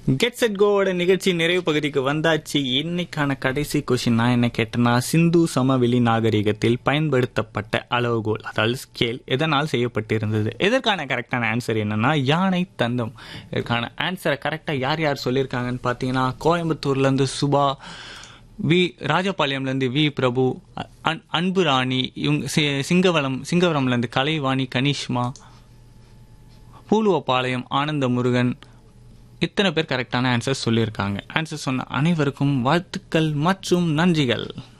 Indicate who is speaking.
Speaker 1: get set கோவோட நிகழ்ச்சி நிறைவு பகுதிக்கு வந்தாச்சு இன்னைக்கான கடைசி கொஷின் நான் என்ன கேட்டேன்னா சிந்து சமவெளி நாகரிகத்தில் பயன்படுத்தப்பட்ட அளவுகோல் அதாவது ஸ்கேல் எதனால் செய்யப்பட்டிருந்தது இதற்கான கரெக்டான ஆன்சர் என்னன்னா யானை தந்தம் இதற்கான ஆன்சரை கரெக்டாக யார் யார் சொல்லியிருக்காங்கன்னு பார்த்தீங்கன்னா கோயம்புத்தூர்லேருந்து சுபா வி ராஜபாளையம்லேருந்து வி பிரபு அன்- அன்பு ராணி இவங்க சி- சிங்கவரம் சிங்கவரம்லேருந்து கலைவாணி கனிஷ்மா பூலுவப்பாளையம் ஆனந்த முருகன் இத்தனை பேர் கரெக்டான ஆன்சர் சொல்லியிருக்காங்க ஆன்சர் சொன்ன அனைவருக்கும் வாழ்த்துக்கள் மற்றும் நன்றிகள்